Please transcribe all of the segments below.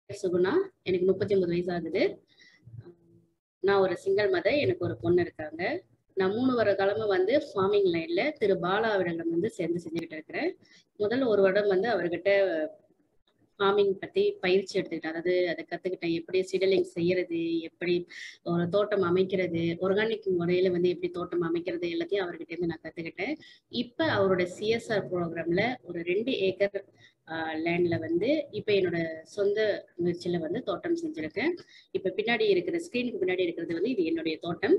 சுகுணா எனக்கு முப்பத்தி ஒன்பது வயசு ஆகுது நான் ஒரு சிங்கிள் மதர் எனக்கு ஒரு பொண்ணு இருக்காங்க நான் மூணு வருட காலமா வந்து ஃபார்மிங் லைன்ல திரு பாலா அவரிடம் வந்து சேர்ந்து செஞ்சுக்கிட்டு இருக்கிறேன் முதல்ல ஒரு வருடம் வந்து அவர்கிட்ட ஃபார்மிங் பத்தி பயிற்சி எடுத்துக்கிட்டேன் அதாவது அதை கத்துக்கிட்டேன் எப்படி சிடலிங் செய்யறது எப்படி ஒரு தோட்டம் அமைக்கிறது ஒர்கானிக் முறையில வந்து எப்படி தோட்டம் அமைக்கிறது எல்லாத்தையும் அவர்கிட்ட இருந்து நான் கத்துக்கிட்டேன் இப்ப அவரோட சிஎஸ்ஆர் ப்ரோக்ராம்ல ஒரு ரெண்டு ஏக்கர் லேண்ட்ல வந்து இப்ப என்னோட சொந்த முயற்சியில வந்து தோட்டம் செஞ்சிருக்கேன் இப்ப பின்னாடி இருக்கிற ஸ்கிரீனுக்கு பின்னாடி இருக்கிறது வந்து இது என்னுடைய தோட்டம்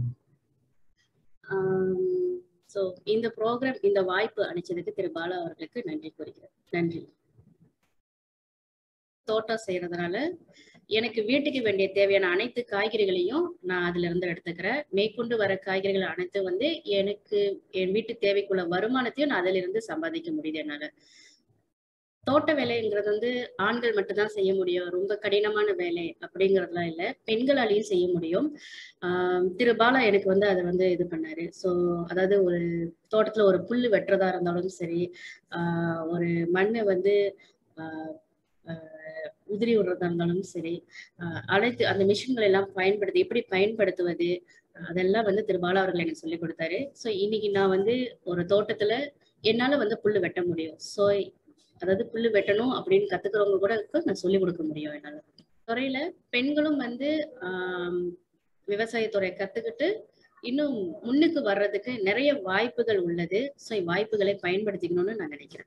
ஸோ இந்த ப்ரோக்ராம் இந்த வாய்ப்பு அளிச்சதுக்கு திரு பாலா அவர்களுக்கு நன்றி கூறுகிறேன் நன்றி தோட்டம் செய்யறதுனால எனக்கு வீட்டுக்கு வேண்டிய தேவையான அனைத்து காய்கறிகளையும் நான் அதுல இருந்து எடுத்துக்கிறேன் மேற்கொண்டு வர காய்கறிகள் அனைத்து வந்து எனக்கு என் வீட்டு தேவைக்குள்ள வருமானத்தையும் நான் அதுல இருந்து சம்பாதிக்க முடியுது என்னால தோட்ட வேலைங்கிறது வந்து ஆண்கள் மட்டும்தான் செய்ய முடியும் ரொம்ப கடினமான வேலை அப்படிங்கறதுலாம் இல்லை பெண்களாலையும் செய்ய முடியும் ஆஹ் திரு பாலா எனக்கு வந்து அதை வந்து இது பண்ணாரு ஸோ அதாவது ஒரு தோட்டத்துல ஒரு புல்லு வெட்டுறதா இருந்தாலும் சரி ஆஹ் ஒரு மண்ணை வந்து ஆஹ் உதிரி விடுறதா இருந்தாலும் சரி அனைத்து அந்த மிஷின்கள் எல்லாம் பயன்படுத்தி எப்படி பயன்படுத்துவது அதெல்லாம் வந்து திரு பாலா அவர்கள் எனக்கு சொல்லி கொடுத்தாரு ஸோ இன்னைக்கு நான் வந்து ஒரு தோட்டத்துல என்னால வந்து புல்லு வெட்ட முடியும் ஸோ அதாவது புல்லு வெட்டணும் அப்படின்னு கத்துக்கிறவங்க கூட நான் சொல்லி கொடுக்க முடியும் என்னால துறையில பெண்களும் வந்து ஆஹ் விவசாயத்துறையை கத்துக்கிட்டு இன்னும் முன்னுக்கு வர்றதுக்கு நிறைய வாய்ப்புகள் உள்ளது ஸோ வாய்ப்புகளை பயன்படுத்திக்கணும்னு நான் நினைக்கிறேன்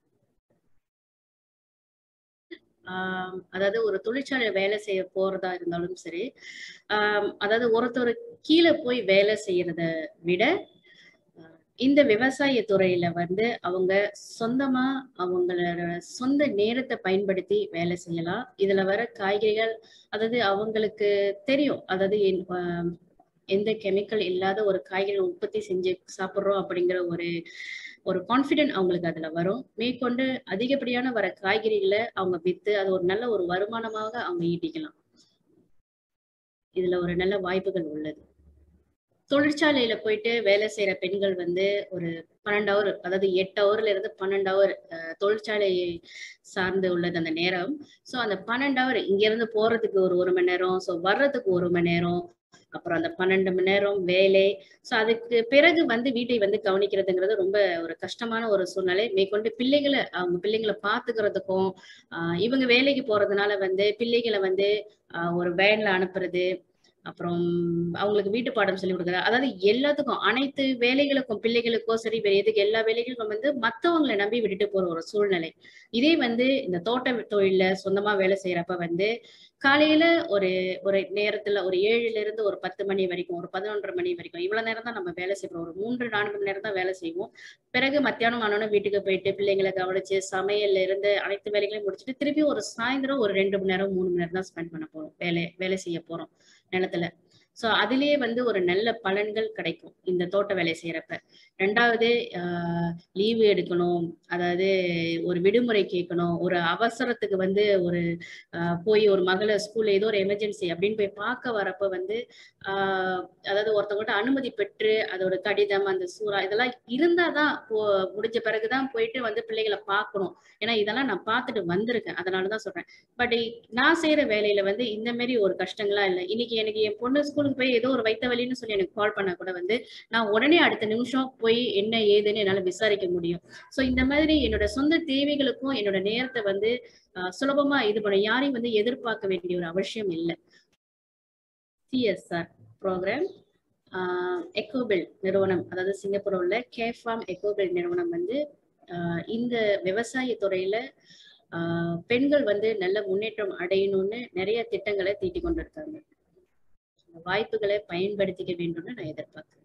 ஆஹ் அதாவது ஒரு தொழிற்சாலை வேலை செய்ய போறதா இருந்தாலும் சரி ஆஹ் அதாவது ஒருத்தர் கீழே போய் வேலை செய்யறத விட இந்த விவசாய துறையில வந்து அவங்க சொந்தமா அவங்களோட சொந்த நேரத்தை பயன்படுத்தி வேலை செய்யலாம் இதுல வர காய்கறிகள் அதாவது அவங்களுக்கு தெரியும் அதாவது எந்த கெமிக்கல் இல்லாத ஒரு காய்கறி உற்பத்தி செஞ்சு சாப்பிட்றோம் அப்படிங்கிற ஒரு ஒரு கான்ஃபிடென்ட் அவங்களுக்கு அதுல வரும் மேற்கொண்டு அதிகப்படியான வர காய்கறிகளை அவங்க வித்து அது ஒரு நல்ல ஒரு வருமானமாக அவங்க ஈட்டிக்கலாம் இதுல ஒரு நல்ல வாய்ப்புகள் உள்ளது தொழிற்சாலையில போயிட்டு வேலை செய்யற பெண்கள் வந்து ஒரு பன்னெண்டு ஹவர் அதாவது எட்டு ஹவர்ல இருந்து பன்னெண்டு ஹவர் தொழிற்சாலையை சார்ந்து உள்ளது அந்த நேரம் ஸோ அந்த பன்னெண்டு ஹவர் இங்க இருந்து போறதுக்கு ஒரு ஒரு மணி நேரம் ஸோ வர்றதுக்கு ஒரு மணி நேரம் அப்புறம் அந்த பன்னெண்டு மணி நேரம் வேலை ஸோ அதுக்கு பிறகு வந்து வீட்டை வந்து கவனிக்கிறதுங்கிறது ரொம்ப ஒரு கஷ்டமான ஒரு சூழ்நிலை மேற்கொண்டு பிள்ளைகளை அவங்க பிள்ளைங்களை பார்த்துக்கிறதுக்கும் இவங்க வேலைக்கு போறதுனால வந்து பிள்ளைகளை வந்து ஒரு வேன்ல அனுப்புறது அப்புறம் அவங்களுக்கு வீட்டு பாடம் சொல்லி கொடுக்குறது அதாவது எல்லாத்துக்கும் அனைத்து வேலைகளுக்கும் பிள்ளைகளுக்கோ சரி வேற எதுக்கு எல்லா வேலைகளுக்கும் வந்து மத்தவங்களை நம்பி விட்டுட்டு போற ஒரு சூழ்நிலை இதே வந்து இந்த தோட்ட தொழில சொந்தமா வேலை செய்யறப்ப வந்து காலையில ஒரு ஒரு நேரத்துல ஒரு ஏழுல இருந்து ஒரு பத்து மணி வரைக்கும் ஒரு பதினொன்றரை மணி வரைக்கும் இவ்வளவு நேரம் தான் நம்ம வேலை செய்வோம் ஒரு மூன்று நான்கு மணி நேரம் தான் வேலை செய்வோம் பிறகு மத்தியானம் ஆனோன்னு வீட்டுக்கு போயிட்டு பிள்ளைங்களை கவனிச்சு சமையல்ல இருந்து அனைத்து வேலைகளையும் முடிச்சுட்டு திருப்பி ஒரு சாயந்தரம் ஒரு ரெண்டு மணி நேரம் மூணு மணி நேரம் தான் ஸ்பெண்ட் பண்ண போறோம் வேலை வேலை செய்ய போறோம் நிலத்துல சோ அதுலயே வந்து ஒரு நல்ல பலன்கள் கிடைக்கும் இந்த தோட்ட வேலை செய்யறப்ப ரெண்டாவது ஆஹ் லீவு எடுக்கணும் அதாவது ஒரு விடுமுறை கேட்கணும் ஒரு அவசரத்துக்கு வந்து ஒரு ஆஹ் போய் ஒரு மகளை ஸ்கூல்ல ஏதோ ஒரு எமர்ஜென்சி அப்படின்னு போய் பார்க்க வரப்ப வந்து ஆஹ் அதாவது ஒருத்தவங்ககிட்ட அனுமதி பெற்று அதோட கடிதம் அந்த சூறா இதெல்லாம் இருந்தாதான் போ முடிஞ்ச பிறகுதான் போயிட்டு வந்து பிள்ளைகளை பார்க்கணும் ஏன்னா இதெல்லாம் நான் பார்த்துட்டு வந்திருக்கேன் அதனாலதான் சொல்றேன் பட் நான் செய்யற வேலையில வந்து இந்த மாதிரி ஒரு கஷ்டங்களா இல்லை இன்னைக்கு எனக்கு என் பொண்ணு ஸ்கூலுக்கு போய் ஏதோ ஒரு வைத்த வலின்னு சொல்லி எனக்கு கால் பண்ணா கூட வந்து நான் உடனே அடுத்த நிமிஷம் போய் என்ன ஏதுன்னு என்னால விசாரிக்க முடியும் சோ இந்த மாதிரி என்னோட சொந்த தேவைகளுக்கும் என்னோட நேரத்தை வந்து சுலபமா இது பண்ண யாரையும் வந்து எதிர்பார்க்க வேண்டிய ஒரு அவசியம் இல்லை சிஎஸ்ஆர் ப்ரோக்ராம் எக்கோபில் நிறுவனம் அதாவது சிங்கப்பூர் உள்ள கேஃபார்ம் எக்கோபில் நிறுவனம் வந்து இந்த விவசாய துறையில பெண்கள் வந்து நல்ல முன்னேற்றம் அடையணும்னு நிறைய திட்டங்களை தீட்டி கொண்டிருக்காங்க வாய்ப்புகளை பயன்படுத்திக்க வேண்டும்னு நான் எதிர்பார்க்கிறேன்